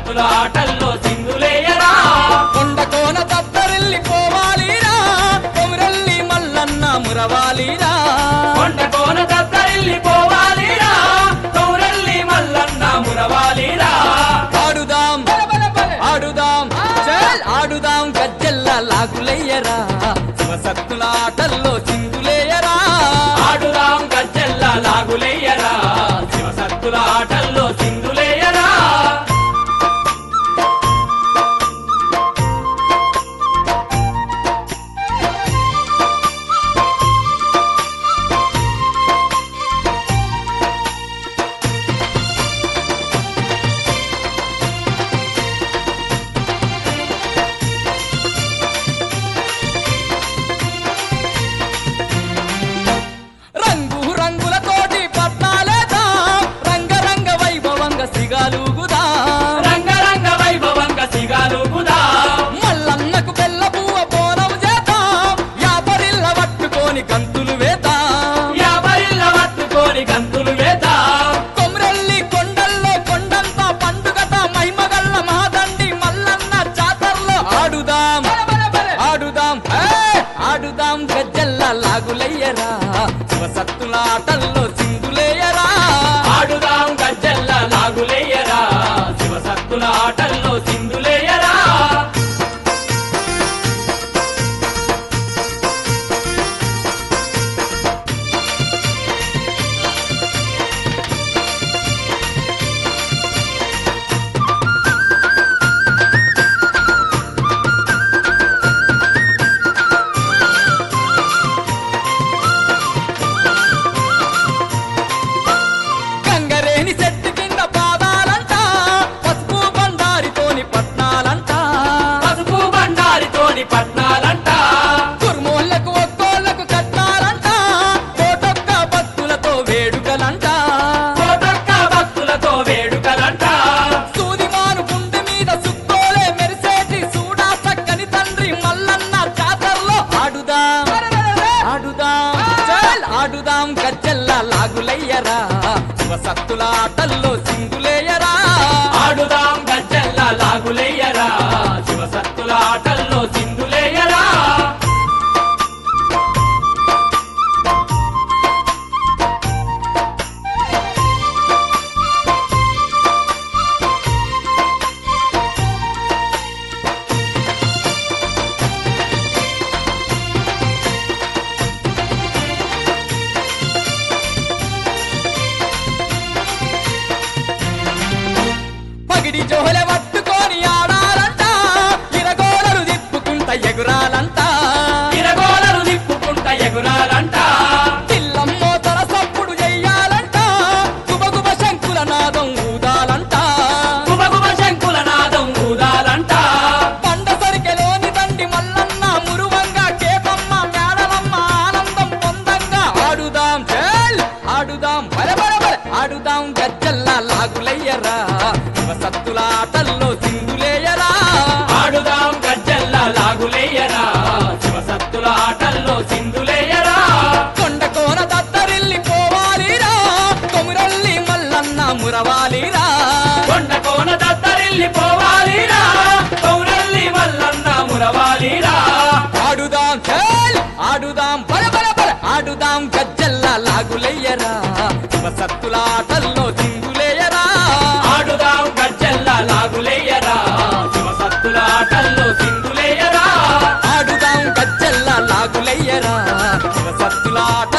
శివసత్తుల ఆటల్లో సింధులేయరా కొండ కోన దద్దరిల్లిపోవాలిరా కొమురల్లి మల్లన్న మురవాలిరా కొండ కోన దద్దరిల్లిపోవాలిరా కౌరల్లి మల్లన్న మురవాలిరా ఆడుదాం ఆడుదాం చల్ ఆడుదాం గజ్జెల్ల లాగులయ్యరా శివసత్తుల ఆటల్లో సింధులేయరా ఆడుదాం గజ్జెల్ల లాగులేయరా శివసత్తుల ఆటల్లో సింధులేయరా రంగు రంగులతోటి పట్నాలేదాం రంగరంగ వైభవంగ సిగాలుగుదా రంగరంగ వైభవంగ సిగాలుగుదా మల్లన్నకు బెల్ల పువ్వ బోనం చేద్దాం యాపరిల్ల పట్టుకొని గంతులు వేద్దాం యాభైల పట్టుకొని గంతులు వేదా కొమ్రెల్లి కొండల్లో కొండంత పండుగట మహిమగల్ల మహాదండి మల్లన్న జాతరలో ఆడుదాం ఆడుదాం ఏ, ఆడుదాం గజ్జల్ల లాగులయ్యరా శివసత్తుల ఆటల్లో సింధులేయరా ఆడుదాం గజ్జెల్ల లాగులేయరా శివసత్తుల ఆటల్లో సింధులేయరా గంగరేని చెట్టు కింద పాదాలంట పసుపు బండారితోని పట్నాలంట పసుపు బండారితోని పట్నాలంట కుర్మోళ్ళకు ఒక్కోళ్ళకు కట్టాలంట కోటొక్క భక్తులతో వేడుకలంట కోటొక్క భక్తులతో వేడుకలంట సూదిమాను గుండె మీద సుక్కోలే మెరిసేటి సూడా చక్కని తండ్రి మల్లన్న జాతరలో ఆడుదాం ఆడుదాం చల్ ఆడుదాం గజ్జల్ల లాగులయ్యరా శివసత్తుల ఆటల్లో సింగులేయరా ఆడుదాం గజ్జెల్ల లాగులేయరా శివసత్తుల ఆటల్లో సింధులేయరా పగిడి జోహెల పట్టుకొని ఆడాలంట ఇరగోడలు తిప్పుకుంట ఎగురాలంట ఇరగోలలు నిప్పుకుంట ఎగురాలంట పిల్లమ్మో తల సప్పుడు చెయ్యాలంట గుబగుబ శంకుల నాదం ఊదాలంట గుబగుబ శంకుల నాదం ఊదాలంట పండ సరికెలోని దండి మల్లన్న మురువంగా కేపమ్మ మేడలమ్మ ఆనందం పొందంగా ఆడుదాం చెల్ ఆడుదాం బల బల బల ఆడుదాం గజ్జల్ల లాగులయ్యరా శివసత్తుల ఆటల్లో సింధులేయరా ఆడుదాం గజ్జెల్ల లాగులేయరా శివసత్తుల ఆటల్లో సింధులేయరా కొండ కోన దత్తరిల్లి పోవాలిరా కొమురల్లి మల్లన్న మురవాలిరా కొండ కోన దత్తరిల్లి పోవాలిరా కౌరల్లి మల్లన్న మురవాలిరా ఆడుదాం చెల్ ఆడుదాం బల బల బల ఆడుదాం గజ్జల్ల లాగులయ్యరా శివసత్తుల ఆటల్లో సింధులేయరా ఆడుదాం గజ్జెల్ల లాగులేయరా శివసత్తుల ఆటల్లో సింధులేయరా ఆడుదాం గజ్జల్ల లాగులయ్యరా శివసత్తుల ఆట